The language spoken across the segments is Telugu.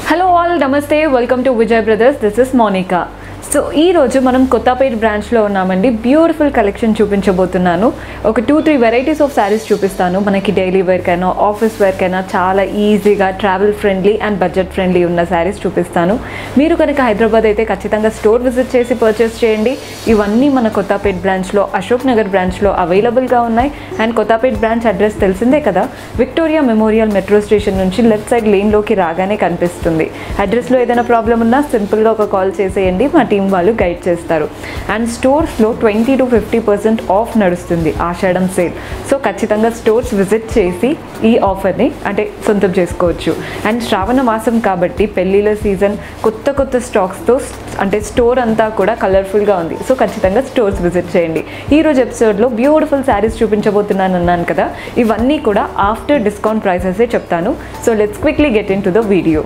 హలో ఆల్ నమస్తే welcome to Vijay brothers this is Monika so ఈ రోజు మనం కొత్తపేట బ్రాంచ్లో ఉన్నామండి బ్యూటిఫుల్ కలెక్షన్ చూపించబోతున్నాను ఒక two three varieties of saris చూపిస్తాను మనకి డైలీ వేర్కైనా ఆఫీస్ వేర్కైనా చాలా ఈజీగా travel friendly and budget friendly ఉన్న శారీస్ చూపిస్తాను మీరు కనుక హైదరాబాద్ అయితే ఖచ్చితంగా స్టోర్ విజిట్ చేసి పర్చేస్ చేయండి ఇవన్నీ మన కొత్తపేట బ్రాంచ్లో అశోక్ నగర్ బ్రాంచ్లో అవైలబుల్గా ఉన్నాయి అండ్ కొత్తపేట బ్రాంచ్ అడ్రస్ తెలిసిందే కదా విక్టోరియా మెమోరియల్ మెట్రో స్టేషన్ నుంచి లెఫ్ట్ సైడ్ లేన్లోకి రాగానే కనిపిస్తుంది అడ్రస్లో ఏదైనా ప్రాబ్లం ఉన్నా సింపుల్గా ఒక కాల్ చేసేయండి మా టీం వాళ్ళు గైడ్ చేస్తారు అండ్ స్టోర్స్లో twenty to fifty percent off నడుస్తుంది ఆషాఢం సేల్ సో ఖచ్చితంగా స్టోర్స్ విజిట్ చేసి ఈ ఆఫర్ని అంటే సొంతం చేసుకోవచ్చు అండ్ శ్రావణ మాసం కాబట్టి పెళ్ళిళ్ళ సీజన్ కొత్త కొత్త స్టాక్స్తో అంటే స్టోర్ అంతా కూడా కలర్ఫుల్గా ఉంది సో ఖచ్చితంగా స్టోర్స్ విజిట్ చేయండి ఈ రోజు ఎపిసోడ్లో బ్యూటిఫుల్ శారీస్ చూపించబోతున్నాను అన్నాను కదా ఇవన్నీ కూడా ఆఫ్టర్ డిస్కౌంట్ ప్రైసెసే చెప్తాను so let's quickly get into the video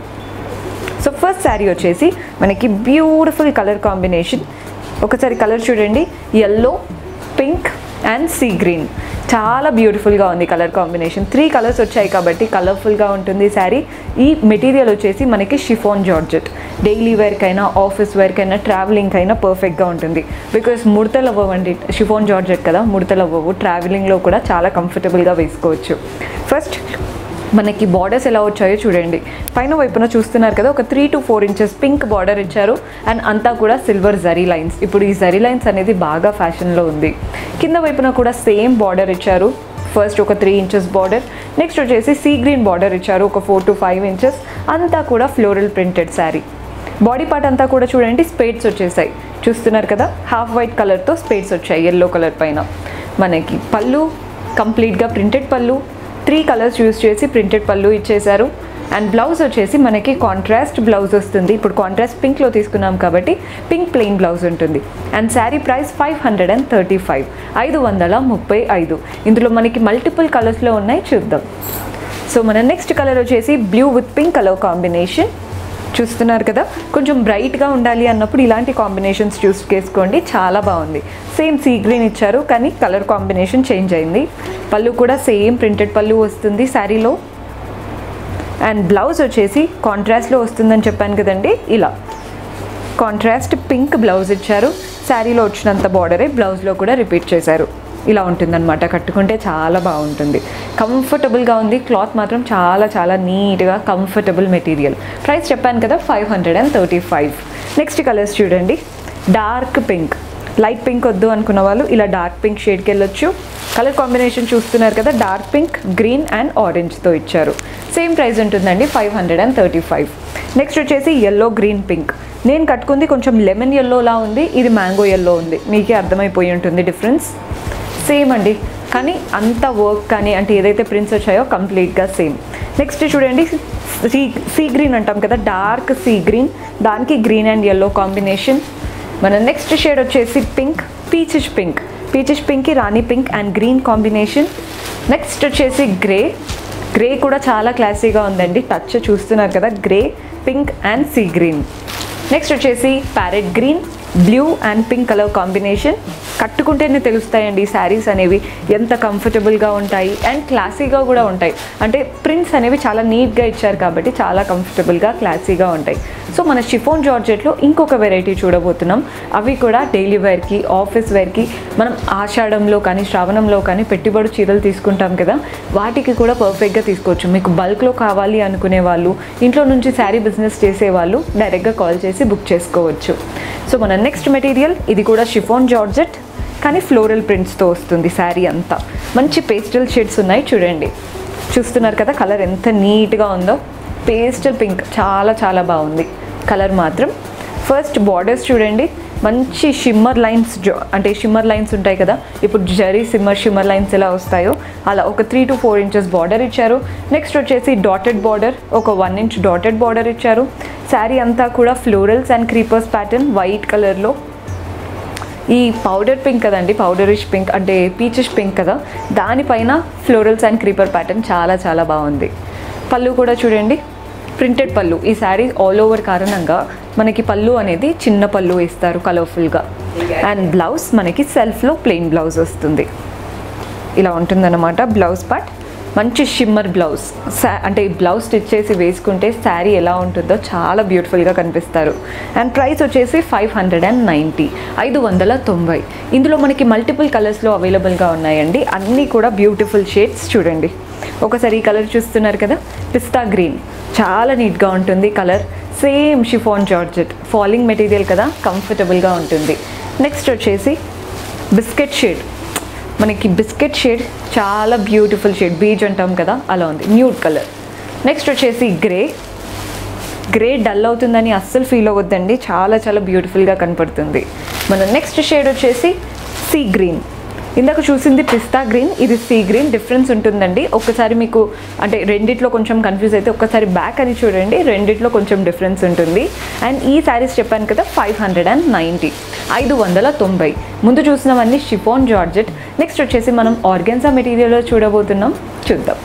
so first sari వచ్చేసి మనకి బ్యూటిఫుల్ కలర్ కాంబినేషన్ ఒకసారి కలర్ చూడండి yellow pink and sea green చాలా బ్యూటిఫుల్గా ఉంది కలర్ కాంబినేషన్ త్రీ కలర్స్ వచ్చాయి కాబట్టి కలర్ఫుల్గా ఉంటుంది శారీ ఈ మెటీరియల్ వచ్చేసి మనకి షిఫాన్ జార్జెట్ డైలీ వేర్కైనా ఆఫీస్ వేర్కైనా ట్రావెలింగ్ అయినా పర్ఫెక్ట్గా ఉంటుంది బికాస్ ముడతలు అవ్వవండి షిఫాన్ జార్జెట్ కదా ముడతలు అవ్వవు ట్రావెలింగ్లో కూడా చాలా కంఫర్టబుల్గా వేసుకోవచ్చు ఫస్ట్ మనకి బార్డర్స్ ఎలా వచ్చాయో చూడండి పైన వైపున చూస్తున్నారు కదా ఒక three to four inches pink border ఇచ్చారు అండ్ అంతా కూడా సిల్వర్ జరీ లైన్స్ ఇప్పుడు ఈ జరీ లైన్స్ అనేది బాగా ఫ్యాషన్లో ఉంది కింద వైపున కూడా సేమ్ బార్డర్ ఇచ్చారు ఫస్ట్ ఒక త్రీ ఇంచెస్ బార్డర్ నెక్స్ట్ వచ్చేసి సీ గ్రీన్ బార్డర్ ఇచ్చారు ఒక ఫోర్ టు ఫైవ్ ఇంచెస్ అంతా కూడా floral printed sari body part అంతా కూడా చూడండి స్పేడ్స్ వచ్చేసాయి చూస్తున్నారు కదా హాఫ్ వైట్ కలర్తో స్పేడ్స్ వచ్చాయి ఎల్లో కలర్ పైన మనకి పళ్ళు కంప్లీట్గా ప్రింటెడ్ పళ్ళు త్రీ కలర్స్ యూస్ చేసి ప్రింటెడ్ పళ్ళు ఇచ్చేశారు అండ్ బ్లౌజ్ వచ్చేసి మనకి కాంట్రాస్ట్ బ్లౌజ్ వస్తుంది ఇప్పుడు కాంట్రాస్ట్ పింక్లో తీసుకున్నాం కాబట్టి పింక్ ప్లెయిన్ బ్లౌజ్ ఉంటుంది and sari price five hundred and thirty five ఐదు వందల ముప్పై ఐదు ఇందులో మనకి మల్టిపుల్ కలర్స్లో ఉన్నాయి చూద్దాం సో మన నెక్స్ట్ కలర్ వచ్చేసి blue with pink colour combination చూస్తున్నారు కదా కొంచెం బ్రైట్గా ఉండాలి అన్నప్పుడు ఇలాంటి కాంబినేషన్స్ చూస్ చేసుకోండి చాలా బాగుంది సేమ్ సీ గ్రీన్ ఇచ్చారు కానీ కలర్ కాంబినేషన్ చేంజ్ అయింది పళ్ళు కూడా సేమ్ ప్రింటెడ్ పళ్ళు వస్తుంది శారీలో అండ్ బ్లౌజ్ వచ్చేసి కాంట్రాస్ట్లో వస్తుందని చెప్పాను కదండి ఇలా కాంట్రాస్ట్ పింక్ బ్లౌజ్ ఇచ్చారు శారీలో వచ్చినంత బార్డరే బ్లౌజ్లో కూడా రిపీట్ చేశారు ఇలా ఉంటుందన్నమాట కట్టుకుంటే చాలా బాగుంటుంది కంఫర్టబుల్గా ఉంది క్లాత్ మాత్రం చాలా చాలా నీట్గా కంఫర్టబుల్ మెటీరియల్ ప్రైస్ చెప్పాను కదా five hundred and thirty five next colours చూడండి డార్క్ పింక్ లైట్ పింక్ వద్దు అనుకున్న వాళ్ళు ఇలా డార్క్ పింక్ షేడ్కి వెళ్ళొచ్చు కలర్ కాంబినేషన్ చూస్తున్నారు కదా డార్క్ పింక్ గ్రీన్ అండ్ ఆరెంజ్తో ఇచ్చారు సేమ్ ప్రైస్ ఉంటుందండి five hundred and thirty five next వచ్చేసి ఎల్లో గ్రీన్ పింక్ నేను కట్టుకుంది కొంచెం లెమన్ ఎల్లోలా ఉంది ఇది మ్యాంగో ఎల్లో ఉంది మీకే అర్థమైపోయి ఉంటుంది డిఫరెన్స్ సేమ్ అండి కానీ అంత వర్క్ కానీ అంటే ఏదైతే ప్రింట్స్ వచ్చాయో కంప్లీట్గా సేమ్ నెక్స్ట్ చూడండి సీ సీ గ్రీన్ అంటాం కదా డార్క్ సీ గ్రీన్ దానికి గ్రీన్ అండ్ ఎల్లో కాంబినేషన్ మన నెక్స్ట్ షేడ్ వచ్చేసి పింక్ పీచిష్ పింక్ పీచిష్ పింక్కి రాణి pink and green combination next వచ్చేసి గ్రే గ్రే కూడా చాలా క్లాసీగా ఉందండి టచ్ చూస్తున్నారు కదా grey pink and sea green next వచ్చేసి parrot green blue and pink colour combination కట్టుకుంటేనే తెలుస్తాయండి ఈ శారీస్ అనేవి ఎంత కంఫర్టబుల్గా ఉంటాయి అండ్ క్లాసీగా కూడా ఉంటాయి అంటే ప్రింట్స్ అనేవి చాలా నీట్గా ఇచ్చారు కాబట్టి చాలా కంఫర్టబుల్గా క్లాసీగా ఉంటాయి సో మన షిఫోన్ జార్జెట్లో ఇంకొక వెరైటీ చూడబోతున్నాం అవి కూడా డైలీ వేర్కి ఆఫీస్ వేర్కి మనం ఆషాఢంలో కానీ శ్రావణంలో కానీ పెట్టుబడి చీరలు తీసుకుంటాం కదా వాటికి కూడా పర్ఫెక్ట్గా తీసుకోవచ్చు మీకు బల్క్లో కావాలి అనుకునే వాళ్ళు ఇంట్లో నుంచి శారీ బిజినెస్ చేసే వాళ్ళు డైరెక్ట్గా కాల్ చేసి బుక్ చేసుకోవచ్చు సో మన నెక్స్ట్ మెటీరియల్ ఇది కూడా షిఫోన్ జార్జెట్ కానీ ఫ్లోరల్ ప్రింట్స్తో వస్తుంది శారీ అంతా మంచి పేస్టల్ షేడ్స్ ఉన్నాయి చూడండి చూస్తున్నారు కదా కలర్ ఎంత నీట్గా ఉందో పేస్టల్ పింక్ చాలా చాలా బాగుంది కలర్ మాత్రం ఫస్ట్ బార్డర్స్ చూడండి మంచి షిమ్మర్ లైన్స్ జో అంటే షిమ్మర్ లైన్స్ ఉంటాయి కదా ఇప్పుడు జరీ సిమ్మర్ షిమ్మర్ లైన్స్ ఎలా వస్తాయో అలా ఒక three to four inches border ఇచ్చారు నెక్స్ట్ వచ్చేసి డాటెడ్ బార్డర్ ఒక వన్ ఇంచ్ డాటెడ్ బార్డర్ ఇచ్చారు శారీ అంతా కూడా florals and creepers pattern white కలర్లో ఈ పౌడర్ పింక్ కదండి పౌడరిష్ పింక్ అంటే పీచిష్ పింక్ కదా దానిపైన ఫ్లోరల్స్ అండ్ క్రీపర్ ప్యాటర్న్ చాలా చాలా బాగుంది పళ్ళు కూడా చూడండి ప్రింటెడ్ పళ్ళు ఈ శారీ ఆల్ ఓవర్ కారణంగా మనకి పళ్ళు అనేది చిన్న పళ్ళు ఇస్తారు కలర్ఫుల్గా అండ్ బ్లౌజ్ మనకి సెల్ఫ్లో ప్లెయిన్ బ్లౌజ్ వస్తుంది ఇలా ఉంటుందన్నమాట బ్లౌజ్ పార్ట్ మంచి షిమ్మర్ బ్లౌజ్ సా అంటే ఈ బ్లౌజ్ స్టిచ్ చేసి వేసుకుంటే శారీ ఎలా ఉంటుందో చాలా బ్యూటిఫుల్గా కనిపిస్తారు అండ్ ప్రైస్ వచ్చేసి ఫైవ్ హండ్రెడ్ అండ్ నైంటీ ఐదు వందల తొంభై ఇందులో మనకి మల్టిపుల్ కలర్స్లో అవైలబుల్గా ఉన్నాయండి అన్నీ కూడా బ్యూటిఫుల్ షేడ్స్ చూడండి ఒకసారి ఈ కలర్ చూస్తున్నారు కదా పిస్తా గ్రీన్ చాలా నీట్గా ఉంటుంది colour same chiffon georgette falling material కదా కంఫర్టబుల్గా ఉంటుంది నెక్స్ట్ వచ్చేసి బిస్కెట్ షేడ్ మనకి బిస్కెట్ షేడ్ చాలా బ్యూటిఫుల్ షేడ్ బీజ్ అంటాం కదా అలా ఉంది న్యూడ్ కలర్ నెక్స్ట్ వచ్చేసి గ్రే గ్రే డల్ అవుతుందని అస్సలు ఫీల్ అవ్వద్దండి చాలా చాలా బ్యూటిఫుల్గా కనపడుతుంది మన నెక్స్ట్ షేడ్ వచ్చేసి సీ గ్రీన్ ఇందాక చూసింది పిస్తా గ్రీన్ ఇది సీ గ్రీన్ డిఫరెన్స్ ఉంటుందండి ఒక్కసారి మీకు అంటే రెండిట్లో కొంచెం కన్ఫ్యూజ్ అయితే ఒక్కసారి బ్యాక్ అని చూడండి రెండిట్లో కొంచెం డిఫరెన్స్ ఉంటుంది అండ్ ఈ శారీస్ చెప్పాను కదా ఫైవ్ హండ్రెడ్ అండ్ నైంటీ ఐదు వందల తొంభై ముందు చూసినవన్నీ షిఫాన్ జార్జెట్ నెక్స్ట్ వచ్చేసి మనం ఆర్గెన్సా మెటీరియల్లో చూడబోతున్నాం చూద్దాం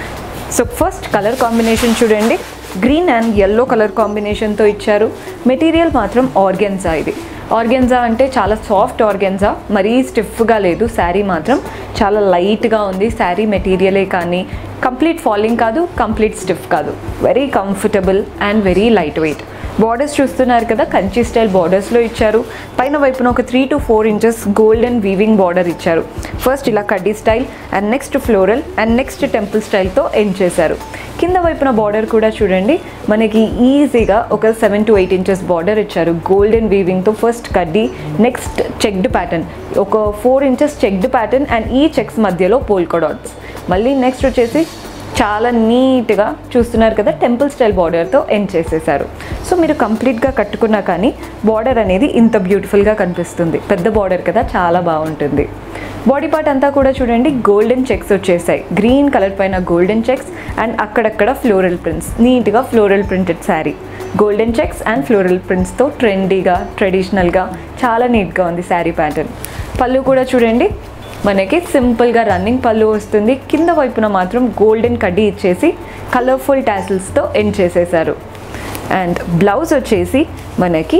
సో ఫస్ట్ కలర్ కాంబినేషన్ చూడండి గ్రీన్ అండ్ ఎల్లో కలర్ కాంబినేషన్తో ఇచ్చారు మెటీరియల్ మాత్రం ఆర్గెన్జా ఇది ఆర్గెన్జా అంటే చాలా సాఫ్ట్ ఆర్గెన్జా మరీ స్టిఫ్గా లేదు శారీ మాత్రం చాలా లైట్గా ఉంది శారీ మెటీరియలే కానీ కంప్లీట్ ఫాలింగ్ కాదు కంప్లీట్ స్టిఫ్ కాదు very comfortable and very light weight borders చూస్తున్నారు కదా కంచి స్టైల్ బార్డర్స్లో ఇచ్చారు పైన వైపున ఒక three to four inches golden weaving border ఇచ్చారు ఫస్ట్ ఇలా కడ్డీ style and next floral and next temple స్టైల్తో ఎండ్ చేశారు కింద వైపున బార్డర్ కూడా చూడండి మనకి ఈజీగా ఒక seven to eight inches border ఇచ్చారు గోల్డెన్ వీవింగ్తో ఫస్ట్ కడ్డీ నెక్స్ట్ చెక్డ్ ప్యాటర్న్ ఒక four inches checked pattern and ఈ చెక్స్ మధ్యలో పోల్కో డాట్స్ మళ్ళీ నెక్స్ట్ వచ్చేసి చాలా నీట్గా చూస్తున్నారు కదా టెంపుల్ స్టైల్ బార్డర్తో ఎండ్ చేసేసారు సో మీరు కంప్లీట్గా కట్టుకున్నా కానీ బార్డర్ అనేది ఇంత బ్యూటిఫుల్గా కనిపిస్తుంది పెద్ద బార్డర్ కదా చాలా బాగుంటుంది బాడీ పార్ట్ అంతా కూడా చూడండి గోల్డెన్ చెక్స్ వచ్చేసాయి గ్రీన్ కలర్ పైన గోల్డెన్ చెక్స్ అండ్ అక్కడక్కడ ఫ్లోరల్ ప్రింట్స్ నీట్గా floral printed sari golden checks and floral ప్రింట్స్తో ట్రెండీగా ట్రెడిషనల్గా చాలా నీట్గా ఉంది శారీ ప్యాటర్న్ పళ్ళు కూడా చూడండి మనకి సింపుల్గా రన్నింగ్ పళ్ళు వస్తుంది కింద వైపున మాత్రం గోల్డెన్ కడ్డీ ఇచ్చేసి కలర్ఫుల్ టాసిల్స్తో ఎండ్ చేసేసారు అండ్ బ్లౌజ్ వచ్చేసి మనకి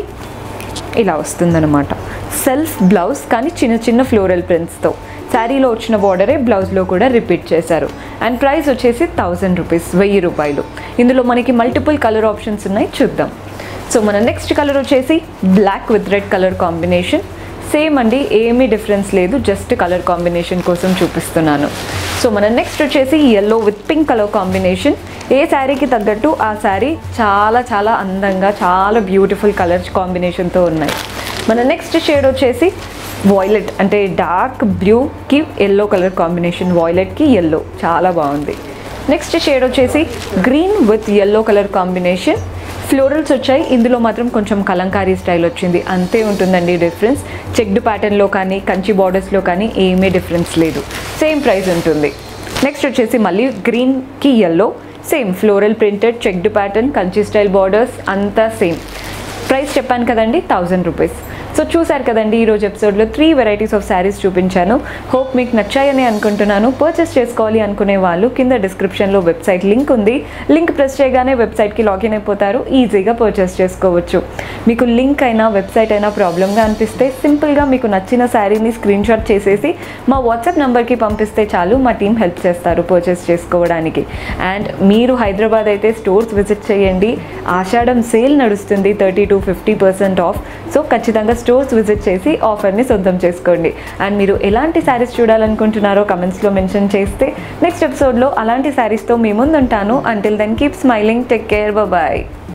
ఇలా వస్తుందన్నమాట సెల్ఫ్ బ్లౌజ్ కానీ చిన్న చిన్న ఫ్లోరల్ ప్రింట్స్తో శారీలో వచ్చిన బార్డరే బ్లౌజ్లో కూడా రిపీట్ చేశారు అండ్ ప్రైస్ వచ్చేసి థౌజండ్ రూపీస్ వెయ్యి రూపాయలు ఇందులో మనకి మల్టిపుల్ కలర్ ఆప్షన్స్ ఉన్నాయి చూద్దాం సో మన నెక్స్ట్ కలర్ వచ్చేసి black with red colour combination same అండి ఏమీ డిఫరెన్స్ లేదు జస్ట్ కలర్ కాంబినేషన్ కోసం చూపిస్తున్నాను సో మన నెక్స్ట్ వచ్చేసి yellow with pink colour combination ఏ శారీకి తగ్గట్టు ఆ శారీ చాలా చాలా అందంగా చాలా బ్యూటిఫుల్ కలర్ కాంబినేషన్తో ఉన్నాయి మన నెక్స్ట్ షేడ్ వచ్చేసి వాయిలెట్ అంటే డార్క్ బ్లూకి ఎల్లో కలర్ కాంబినేషన్ వాయిలెట్కి ఎల్లో చాలా బాగుంది నెక్స్ట్ షేడ్ వచ్చేసి green with yellow colour combination florals వచ్చాయి ఇందులో మాత్రం కొంచెం కలంకారీ స్టైల్ వచ్చింది అంతే ఉంటుందండి డిఫరెన్స్ చెక్డ్ ప్యాటర్న్లో కానీ కంచి బార్డర్స్లో కానీ ఏమీ డిఫరెన్స్ లేదు సేమ్ ప్రైస్ ఉంటుంది నెక్స్ట్ వచ్చేసి మళ్ళీ గ్రీన్కి yellow same floral printed checked pattern Kanchi style borders అంతా సేమ్ ప్రైస్ చెప్పాను కదండి థౌజండ్ రూపీస్ సో చూశారు కదండి ఈరోజు ఎపిసోడ్లో త్రీ వెరైటీస్ ఆఫ్ శారీస్ చూపించాను హోప్ మీకు నచ్చాయని అనుకుంటున్నాను పర్చేస్ చేసుకోవాలి అనుకునే వాళ్ళు కింద డిస్క్రిప్షన్లో వెబ్సైట్ లింక్ ఉంది లింక్ ప్రెస్ చేయగానే వెబ్సైట్కి లాగిన్ అయిపోతారు ఈజీగా పర్చేస్ చేసుకోవచ్చు మీకు లింక్ అయినా వెబ్సైట్ అయినా ప్రాబ్లమ్గా అనిపిస్తే సింపుల్గా మీకు నచ్చిన శారీని స్క్రీన్ షాట్ చేసేసి మా వాట్సాప్ నెంబర్కి పంపిస్తే చాలు మా టీం హెల్ప్ చేస్తారు పర్చేస్ చేసుకోవడానికి అండ్ మీరు హైదరాబాద్ అయితే స్టోర్స్ విజిట్ చేయండి ఆషాఢం సేల్ నడుస్తుంది thirty to fifty percent off so ఖచ్చితంగా స్టోర్స్ విజిట్ చేసి ఆఫర్ని సొంతం చేసుకోండి అండ్ మీరు ఎలాంటి శారీస్ చూడాలనుకుంటున్నారో కమెంట్స్లో మెన్షన్ చేస్తే నెక్స్ట్ ఎపిసోడ్లో అలాంటి శారీస్తో మీ ముందుంటాను until then keep smiling take care bye